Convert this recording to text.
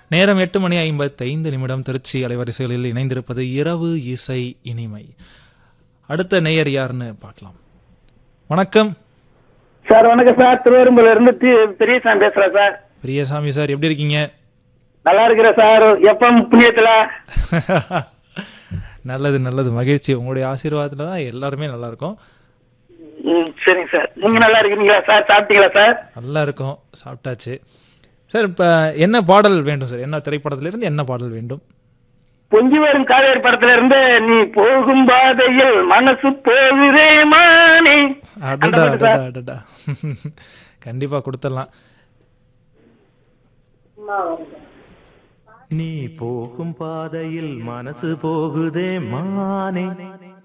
நேரம் எட்டு மணி ஐம்பத்தைந்து நிமிடம் திருச்சி அலைவரிசைகளில் இணைந்திருப்பது இரவு இசை இனிமை அடுத்த நேயர் யாருன்னு பார்க்கலாம் வணக்கம் சார் வணக்கம் சார் திருவெரும்புல இருந்து தி- பெரியசாமி பேசுறேன் சார் பிரியசாமி சார் எப்படி இருக்கீங்க நல்லா இருக்கிறேன் சார் எப்பம் புண்ணியத்துல நல்லது நல்லது மகிழ்ச்சி உங்களுடைய ஆசீர்வாதத்துல தான் எல்லாருமே நல்லா இருக்கும் ம், சரிங்க சார் நீங்க நல்லா இருக்கிறீங்களா சார் சாப்பிட்டீங்களா சார் நல்லா இருக்கும் சாப்பிட்டாச்சு சார் இப்போ என்ன பாடல் வேண்டும் சார் என்ன திரைப்படத்திலிருந்து என்ன பாடல் வேண்டும் பொங்கி வரும் காவேரி படத்துல இருந்து நீ போகும் பாதையில் மனசு போகுதே மானே அந்த அடடா பாட்டு அடடா சார். அடடா கண்டிப்பா கொடுத்துடலாம் நீ போகும் பாதையில் மனசு போகுதே மானே